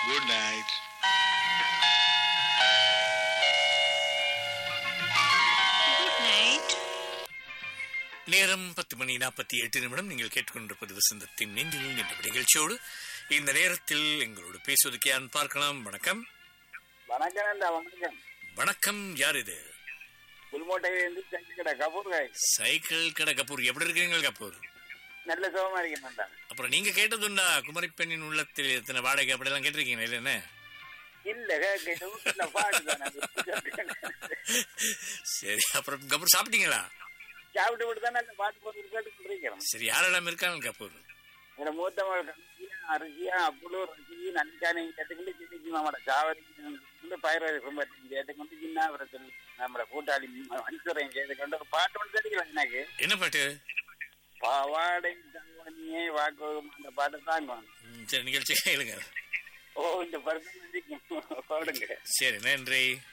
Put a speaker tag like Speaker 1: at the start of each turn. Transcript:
Speaker 1: Good night
Speaker 2: good night
Speaker 3: நேரம் பத்து மணி நாற்பத்தி எட்டு நிமிடம் நீங்கள் கேட்டுக்கொண்டிருப்பது வசந்தத்தின் நெஞ்சில் என்ற நிகழ்ச்சியோடு இந்த நேரத்தில் எங்களோடு பேசுவதற்கு யார் பார்க்கலாம் வணக்கம்
Speaker 4: வணக்கம் அண்ணா, வணக்கம்
Speaker 3: வணக்கம் யார் இது
Speaker 4: புல்மோட்டையிலிருந்து சங்கிக்கடை கபூர் காய்
Speaker 3: சைக்கிள் கடை கபூர் எப்படி இருக்கீங்க கபூர்
Speaker 4: நல்ல சுகமா இருக்கேன்டா
Speaker 3: அப்புறம் நீங்க கேட்டதுண்டா குமரி பெண்ணின் உள்ளத்தில் எத்தனை வாடகை அப்படியெல்லாம் கேட்டிருக்கீங்க இல்லைன்னு
Speaker 4: இல்ல கேட்க வீட்டுல பாட்டுதான் அது.
Speaker 3: சரி அப்புறம் கபூர் சாப்பிட்டீங்களா
Speaker 4: சாப்பிட்டு விட்டு தான் நல்ல பாட்டு போட்டு கேட்டு இருக்கிறோம்
Speaker 3: சரி யாரெல்லாம் இருக்காங்க கபூர்
Speaker 4: இதுல மூத்த மகள் கமிச்சியா அரிசியா அப்புளு ரசி நன்கானை கேட்டுக்கொண்டு சின்னிக்கு மாமட சாவரி பயிர் கும்பத்தையும் கேட்டுக்கொண்டு சின்னாபுரத்தில் நம்மட கூட்டாளி மனுஷரையும் கேட்டுக்கொண்டு ஒரு பாட்டு ஒன்று தெரியும் எனக்கு
Speaker 3: என்ன பாட்டு
Speaker 4: பாவாடை தங்கமணியே வாக்கு அந்த பாட்டு தாங்க
Speaker 3: ம், சரி நிகழ்ச்சி கேளுங்க
Speaker 4: ஓ இந்த பருத்தம் போடுங்க
Speaker 3: சரி நன்றி